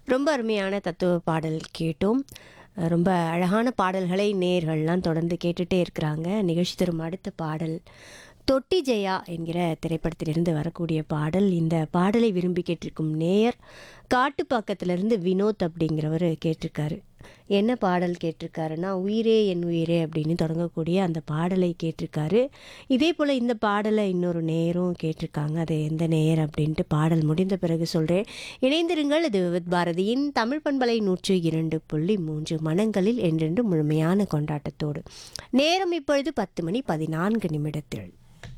ரொம்ப அருமையான தத்துவ பாடல் கேட்டோம் ரொம்ப அழகான பாடல்களை நேயர்கள்லாம் தொடர்ந்து கேட்டுட்டே இருக்கிறாங்க நிகழ்ச்சி தரும் அடுத்த பாடல் தொட்டி ஜெயா என்கிற திரைப்படத்திலிருந்து வரக்கூடிய பாடல் இந்த பாடலை விரும்பி கேட்டிருக்கும் நேயர் காட்டுப்பாக்கத்திலிருந்து வினோத் அப்படிங்கிறவர் கேட்டிருக்காரு என்ன பாடல் கேட்டிருக்காருன்னா உயிரே என் உயிரே அப்படின்னு தொடங்கக்கூடிய அந்த பாடலை கேட்டிருக்காரு இதே போல் இந்த பாடலை இன்னொரு நேயரும் கேட்டிருக்காங்க அது எந்த நேயர் அப்படின்ட்டு பாடல் முடிந்த பிறகு சொல்கிறேன் இணைந்திருங்கள் இது விவித் பாரதியின் தமிழ் பண்பலை நூற்று இரண்டு புள்ளி மூன்று மனங்களில் என்றென்று முழுமையான கொண்டாட்டத்தோடு நேரம் இப்பொழுது பத்து மணி பதினான்கு நிமிடத்தில்